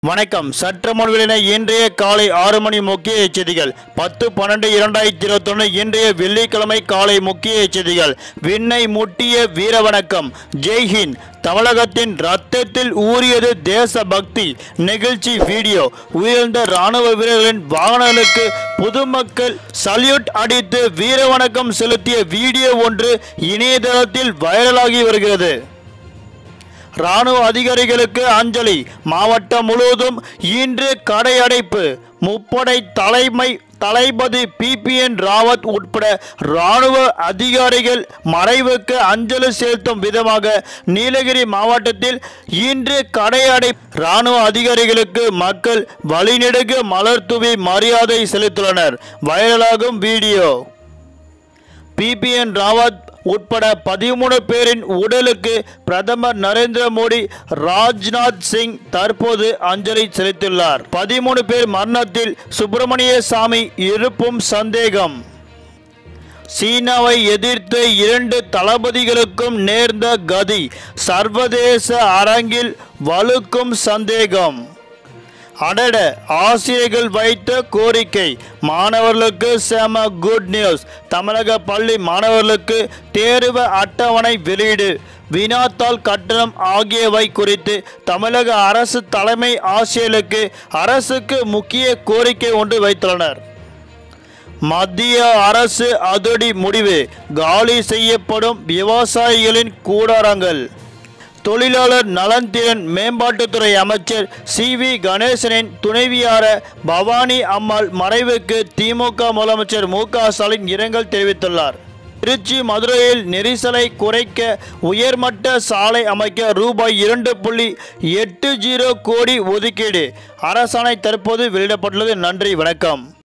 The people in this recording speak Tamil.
வணக்கம் சற்று முன்வெளின இன்றைய காலை ஆறு மணி முக்கிய செய்திகள் பத்து பன்னெண்டு இரண்டாயிரத்தி இருபத்தொன்று இன்றைய வெள்ளிக்கிழமை காலை முக்கிய செய்திகள் விண்ணை முட்டிய வீர வணக்கம் ஜெய்ஹிந்த் தமிழகத்தின் ரத்தத்தில் ஊறியது தேசபக்தி நிகழ்ச்சி வீடியோ உயர்ந்த ராணுவ வீரர்களின் வாகனங்களுக்கு பொதுமக்கள் சல்யூட் அடித்து வீர வணக்கம் செலுத்திய வீடியோ ஒன்று இணையதளத்தில் வைரலாகி வருகிறது ராணுவ அதிகாரிகளுக்கு அஞ்சலி மாவட்டம் முழுவதும் இன்று கடை அடைப்பு முப்படை தலைமை தளபதி பிபிஎன் ராவத் உட்பட ராணுவ அதிகாரிகள் மறைவுக்கு அஞ்சலி செலுத்தும் விதமாக நீலகிரி மாவட்டத்தில் இன்று கடை அடை ராணுவ அதிகாரிகளுக்கு மக்கள் வழிநெடுக மலர் தூவி மரியாதை செலுத்தியுள்ளனர் வைரலாகும் வீடியோ பிபிஎன் ராவத் உட்பட பதிமூணு பேரின் உடலுக்கு பிரதமர் நரேந்திர மோடி ராஜ்நாத் சிங் தற்போது அஞ்சலி செலுத்தியுள்ளார் பதிமூணு பேர் மரணத்தில் சுப்பிரமணிய சாமி இருப்பும் சந்தேகம் சீனாவை எதிர்த்து இரண்டு தளபதிகளுக்கும் நேர்ந்த கதி சர்வதேச அரங்கில் வலுக்கும் சந்தேகம் அடட ஆசிரியர்கள் வைத்த கோரிக்கை மாணவர்களுக்கு செம குட் நியூஸ் தமிழக பள்ளி மாணவர்களுக்கு தேர்வு அட்டவணை வெளியீடு வினாத்தாள் கட்டணம் ஆகியவை குறித்து தமிழக அரசு தலைமை ஆசிரியர்களுக்கு அரசுக்கு முக்கிய கோரிக்கை ஒன்று வைத்துள்ளனர் மத்திய அரசு அதிரடி முடிவு காலி செய்யப்படும் விவசாயிகளின் கூடாரங்கள் தொழிலாளர் நலன்திறன் மேம்பாட்டுத்துறை அமைச்சர் சி வி கணேசனின் துணைவியார பவானி அம்மாள் மறைவுக்கு திமுக முதலமைச்சர் மு க ஸ்டாலின் இரங்கல் தெரிவித்துள்ளார் திருச்சி மதுரையில் நெரிசலை குறைக்க உயர்மட்ட சாலை அமைக்க ரூபாய் இரண்டு புள்ளி எட்டு ஜீரோ கோடி ஒதுக்கீடு அரசாணை தற்போது வெளியிடப்பட்டுள்ளது நன்றி வணக்கம்